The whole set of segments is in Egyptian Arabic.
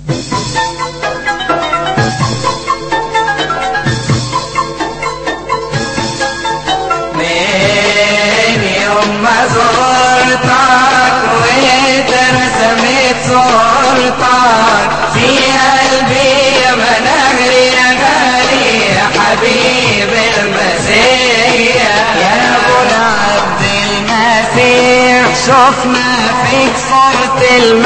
من يوم ما زرتك وترسمت صورتك في قلبي يا منغري يا غالي يا حبيب المسيح يا ابو عبد المسيح شفنا فيك صورة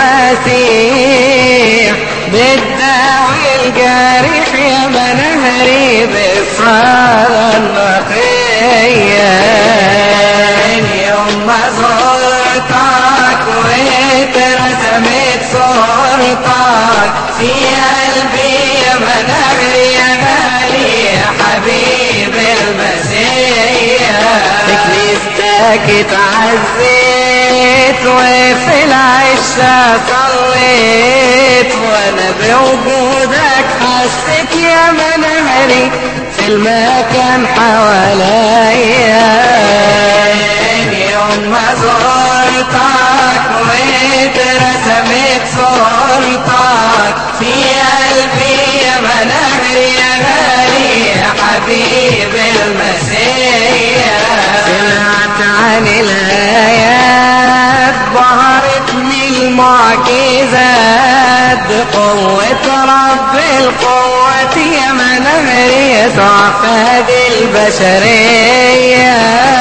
المسيح بالداوي الجارح يا منهري بالصلاة النقية يوم ما زرتك واترسمت صورتك في قلبي يا منهري يا غالي يا حبيب المسيح بكنيستك اتعزيت وفي العشة صليت وانا بوجودك حسيت يا منهري في المكان حواليا يوم ما زرتك واترسمت صورتك في قلبي يا منهري يا غالي يا حبيب المسيح سمعت عن الآيات ظهرت من المعجزات بقوة رب القوة يا منهري يسوع فادي البشرية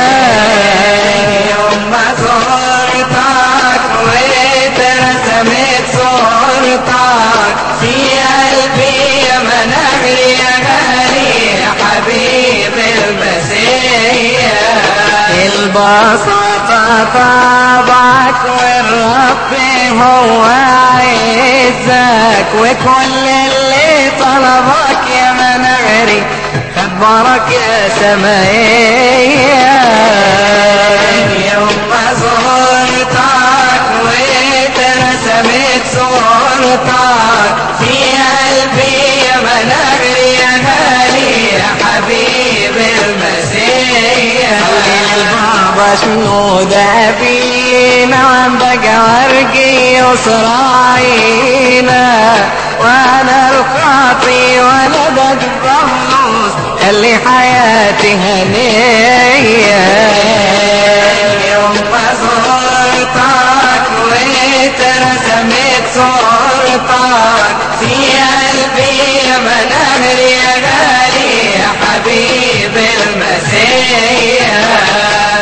يوم ما زرتك واترسمت صورتك في قلبي يا منهري يا غالي يا حبيب المسيح البساطة طابعك والرب هو عزك وكل اللي طلبك يا منغري خبرك يا سمايا يوم ما زرتك وترسمت صورتك في قلبي يا منغري يا غالي يا حبيب المسيح البابا شنو ده فينا وعم بقى ورقي وصراعينا وانا الخاطي وانا بقى فلوس اللي حياتي هنية يوم ما زرتك وترسمت صورتك في قلبي يا منهري يا غالي يا حبيب المسيح